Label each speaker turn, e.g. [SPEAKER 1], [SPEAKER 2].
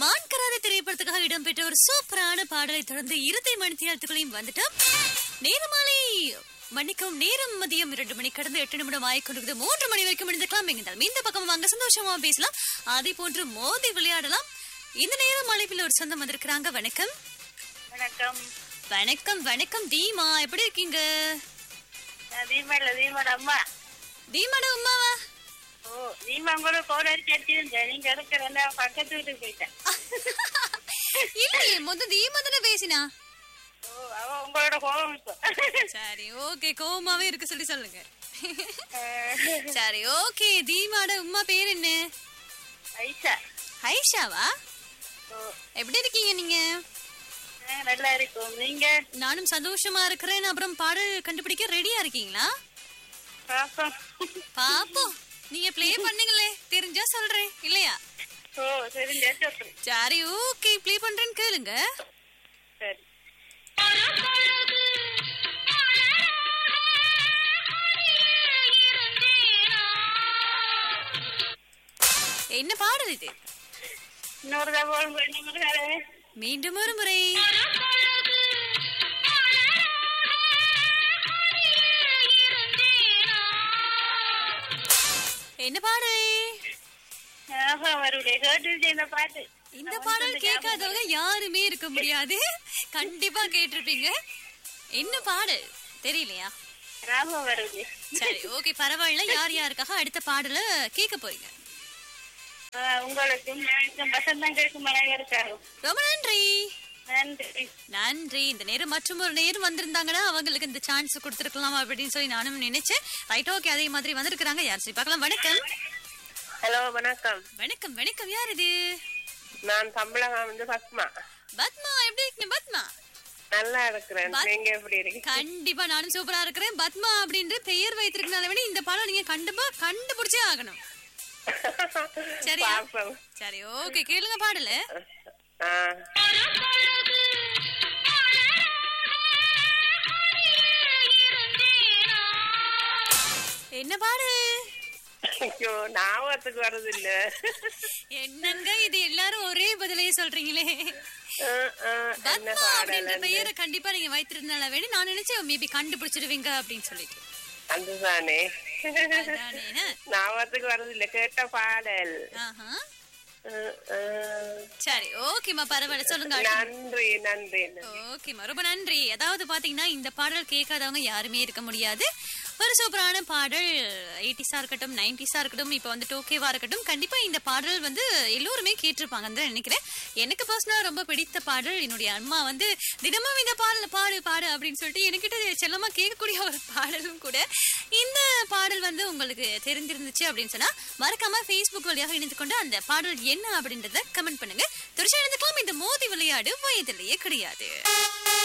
[SPEAKER 1] மான்கராத திரைப்படத்துக்காக இடம்பெற்ற ஒரு சூப்பரான பாடலை தொடர்ந்து இறுதி மணித்தியாலத்துக்குள்ளையும் வந்துட்டோம் நேரமாலை மன்னிக்கவும் நேரம் மதியம் இரண்டு மணி கடந்து எட்டு நிமிடம் ஆயிக்கொண்டிருக்குது மூன்று மணி வரைக்கும் இருந்துக்கலாம் எங்கிருந்தாலும் இந்த பக்கம் வாங்க சந்தோஷமா பேசலாம் அதே போன்று மோதி விளையாடலாம் இந்த நேரம் அழைப்பில் ஒரு சொந்தம் வந்திருக்கிறாங்க வணக்கம்
[SPEAKER 2] வணக்கம்
[SPEAKER 1] வணக்கம் வணக்கம் தீமா எப்படி இருக்கீங்க
[SPEAKER 2] நான் தீபாவளி தீபாவளி அம்மா
[SPEAKER 1] தீமாட உமாவா
[SPEAKER 2] ஓ தீபா கூட போன் அடிச்சு அடிச்சிருந்தேன் நீங்க எடுக்கிற பக்கத்து வீட்டுக்கு போயிட்டேன்
[SPEAKER 1] இல்லையே மொத்த தீமா தானே பேசினா
[SPEAKER 2] ஓ அவ உங்களோட கோபம் இப்போ
[SPEAKER 1] சரி ஓகே கோவமாவே இருக்கு சொல்லி சொல்லுங்க
[SPEAKER 2] அஹ்,
[SPEAKER 1] சரி ஓகே தீமாட உமா பேர் என்ன
[SPEAKER 2] ஐஷா
[SPEAKER 1] ஐஷாவா
[SPEAKER 2] ஓ
[SPEAKER 1] எப்படி இருக்கீங்க நீங்க
[SPEAKER 2] அஹ், நல்லா இருக்கும் நீங்க
[SPEAKER 1] நானும் சந்தோஷமா இருக்கிறேன் அப்புறம் பாடல் கண்டுபிடிக்க ரெடியா இருக்கீங்களா
[SPEAKER 2] பாப்போம்
[SPEAKER 1] பாப்போம் நீங்க ப்ளே பண்ணுங்களே தெரிஞ்சா சொல்றேன் இல்லையா
[SPEAKER 2] ஓ சரி சொல்றேன்
[SPEAKER 1] சரி ஓகே ப்ளே பண்றேன்னு கேளுங்க
[SPEAKER 2] சரி
[SPEAKER 1] என்ன பாடல் இது
[SPEAKER 2] இன்னொரு தகவல் பண்ணுங்க
[SPEAKER 1] மீண்டும் ஒரு முறை என்ன பாடல்
[SPEAKER 2] ஞாபகம் வருடைய கேட்டு இந்த பாட்டு
[SPEAKER 1] இந்த பாடல் கேட்காதவங்க யாருமே இருக்க முடியாது கண்டிப்பா கேட்டிருப்பீங்க என்ன பாடல் தெரியலையா
[SPEAKER 2] ஞாபகம் வருது
[SPEAKER 1] சரி ஓகே பரவாயில்ல யார் யாருக்காக அடுத்த பாடல கேட்க போறீங்க
[SPEAKER 2] அஹ், உங்களுக்கும் எனக்கும் வசந்தம் கேட்கும் மழை இருக்காரு
[SPEAKER 1] ரொம்ப நன்றி
[SPEAKER 2] நன்றி
[SPEAKER 1] நன்றி இந்த நேரம் மற்றும் ஒரு நேரம் வந்திருந்தாங்கன்னா அவங்களுக்கு இந்த சான்ஸ் கொடுத்துருக்கலாம் அப்படின்னு சொல்லி நானும் நினைச்சேன் ரைட் ஓகே அதே மாதிரி வந்திருக்கிறாங்க யார் சரி பார்க்கலாம் வணக்கம்
[SPEAKER 3] ஹலோ வணக்கம்
[SPEAKER 1] வணக்கம் வணக்கம் யார் இது
[SPEAKER 3] நான் சம்பளம் வந்து பத்மா
[SPEAKER 1] பத்மா எப்படி இருக்கீங்க பத்மா
[SPEAKER 3] நல்லா இருக்கிறேன்
[SPEAKER 1] பத்-
[SPEAKER 3] நீங்க எப்படி இருக்கீங்க
[SPEAKER 1] கண்டிப்பா நானும் சூப்பரா இருக்கிறேன் பத்மா அப்படின்ற பெயர் வைத்திருக்கனால விட இந்த படம் நீங்க கண்டிப்பா கண்டுபிடிச்சே ஆகணும் சரியா?
[SPEAKER 3] பாப்போம்
[SPEAKER 1] சரி ஓகே கேளுங்க பாடல
[SPEAKER 3] ஆ.
[SPEAKER 1] என்ன பாடு
[SPEAKER 3] ஐயோ ஞாபகத்துக்கு வருது இல்ல
[SPEAKER 1] என்னங்க இது எல்லாரும் ஒரே பதிலையே சொல்றீங்களே
[SPEAKER 3] என்ன
[SPEAKER 1] பத்மா அப்படின்ற
[SPEAKER 3] பாடல்
[SPEAKER 1] பெயரை கண்டிப்பா நீங்க வைத்திருந்தால வேண்டி நான் நினைச்சேன் மேபி கண்டுபிடிச்சிடுவீங்க அப்படின்னு சொல்லிட்டு
[SPEAKER 3] அதுதானே
[SPEAKER 1] அதானே, ஆ?
[SPEAKER 3] ஞாபகத்துக்கு வருது இல்ல கேட்ட பாடல்
[SPEAKER 1] ஆஹா.
[SPEAKER 3] அஹ், அஹ்.
[SPEAKER 1] சரி ஓகேம்மா பரவாயில்ல சொல்லுங்க அடுத்து.
[SPEAKER 3] நன்றி நன்றி
[SPEAKER 1] ஓகேம்மா ரொம்ப நன்றி அதாவது பாத்தீங்கன்னா இந்த பாடல் கேட்காதவங்க யாருமே இருக்க முடியாது ஒரு சூப்பரான பாடல் எயிட்டிஸா இருக்கட்டும் நைன்டிஸா இருக்கட்டும் இப்போ வந்துட்டு ஓகேவா இருக்கட்டும் கண்டிப்பா இந்த பாடல் வந்து எல்லோருமே கேட்டிருப்பாங்கன்னு தான் நினைக்கிறேன் எனக்கு பர்சனலா ரொம்ப பிடித்த பாடல் என்னுடைய அம்மா வந்து தினமும் இந்த பாடல பாடு பாடு அப்படின்னு சொல்லிட்டு என்கிட்ட செல்லமா கேட்கக்கூடிய ஒரு பாடலும் கூட இந்த பாடல் வந்து உங்களுக்கு தெரிஞ்சிருந்துச்சு அப்படின்னு சொன்னா மறக்காம Facebook வழியாக இணைந்து கொண்டு அந்த பாடல் என்ன அப்படின்றத கமெண்ட் பண்ணுங்க தொடர்ச்சி இணைந்துக்கலாம் இந்த மோதி விளையாடு வயதிலேயே கிடையாது